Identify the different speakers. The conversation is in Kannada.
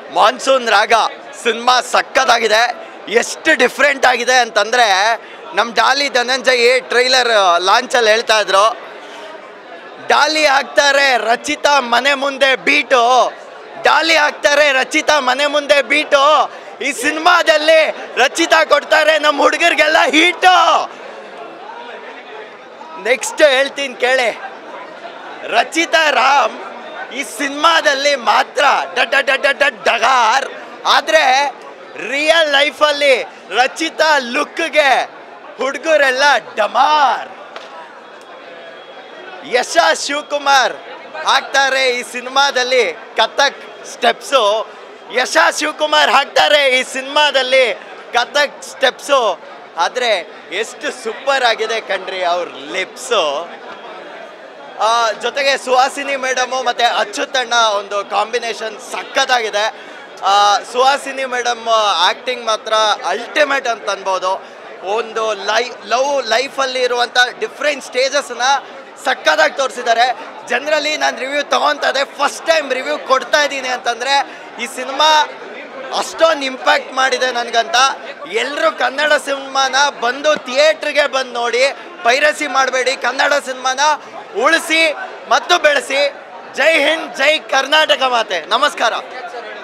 Speaker 1: ಮಾನ್ಸೂನ್ ರಾಗ ಸಿನಿಮಾ ಸಕ್ಕತ್ತಾಗಿದೆ ಎಷ್ಟು ಡಿಫ್ರೆಂಟ್ ಆಗಿದೆ ಅಂತಂದರೆ ನಮ್ಮ ಡಾಲಿ ಧನಂಜಯ್ ಟ್ರೈಲರ್ ಲಾಂಚಲ್ಲಿ ಹೇಳ್ತಾ ಇದ್ರು ಡಾಲಿ ಹಾಕ್ತಾರೆ ರಚಿತಾ ಮನೆ ಮುಂದೆ ಬೀಟು ಡಾಲಿ ಹಾಕ್ತಾರೆ ರಚಿತಾ ಮನೆ ಮುಂದೆ ಬೀಟು ಈ ಸಿನಿಮಾದಲ್ಲಿ ರಚಿತಾ ಕೊಡ್ತಾರೆ ನಮ್ಮ ಹುಡುಗರಿಗೆಲ್ಲ ಹೀಟು ನೆಕ್ಸ್ಟ್ ಹೇಳ್ತೀನಿ ಕೇಳಿ ರಚಿತಾ ರಾಮ್ ಈ ಸಿನಿಮಾದಲ್ಲಿ ಮಾತ್ರ ಡಡ್ ಡಡ್ ಡಡ್ ಡಡ್ ಡಗಾರ್ ಆದರೆ ರಿಯಲ್ ಲೈಫಲ್ಲಿ ರಚಿತಾ ಲುಕ್ಗೆ ಹುಡುಗರೆಲ್ಲ ಡಮಾರ್ ಯಶ ಶಿವಕುಮಾರ್ ಹಾಕ್ತಾರೆ ಈ ಸಿನಿಮಾದಲ್ಲಿ ಕಥಕ್ ಸ್ಟೆಪ್ಸು ಯಶ ಶಿವಕುಮಾರ್ ಹಾಕ್ತಾರೆ ಈ ಸಿನಿಮಾದಲ್ಲಿ ಕಥಕ್ ಸ್ಟೆಪ್ಸು ಆದರೆ ಎಷ್ಟು ಸೂಪರ್ ಆಗಿದೆ ಕಣ್ರಿ ಅವ್ರ ಲಿಪ್ಸು ಆ, ಜೊತೆಗೆ ಸುಹಾಸಿನಿ ಮೇಡಮು ಮತ್ತು ಅಚ್ಚುತಣ್ಣ ಒಂದು ಕಾಂಬಿನೇಷನ್ ಸಖತ್ತಾಗಿದೆ ಆ, ಸುಹಾಸಿನಿ ಮೇಡಮ್ ಆ್ಯಕ್ಟಿಂಗ್ ಮಾತ್ರ ಅಲ್ಟಿಮೇಟ್ ಅಂತ ಅನ್ಬೋದು ಒಂದು ಲೈ ಲವ್ ಲೈಫಲ್ಲಿ ಇರುವಂಥ ಡಿಫ್ರೆಂಟ್ ಸ್ಟೇಜಸ್ನ ಸಕ್ಕತ್ತಾಗಿ ತೋರಿಸಿದ್ದಾರೆ ಜನರಲಿ ನಾನು ರಿವ್ಯೂ ತೊಗೊತದೆ ಫಸ್ಟ್ ಟೈಮ್ ರಿವ್ಯೂ ಕೊಡ್ತಾ ಇದ್ದೀನಿ ಅಂತಂದರೆ ಈ ಸಿನಿಮಾ ಅಷ್ಟೊಂದು ಇಂಪ್ಯಾಕ್ಟ್ ಮಾಡಿದೆ ನನಗಂತ ಎಲ್ಲರೂ ಕನ್ನಡ ಸಿನಿಮಾನ ಬಂದು ಥಿಯೇಟ್ರಿಗೆ ಬಂದು ನೋಡಿ ಪೈರಸಿ ಮಾಡಬೇಡಿ ಕನ್ನಡ ಸಿನಿಮಾನ ಉಳಿಸಿ ಮತ್ತು ಬೆಳೆಸಿ ಜೈ ಹಿಂದ್ ಜೈ ಕರ್ನಾಟಕ ಮಾತೆ ನಮಸ್ಕಾರ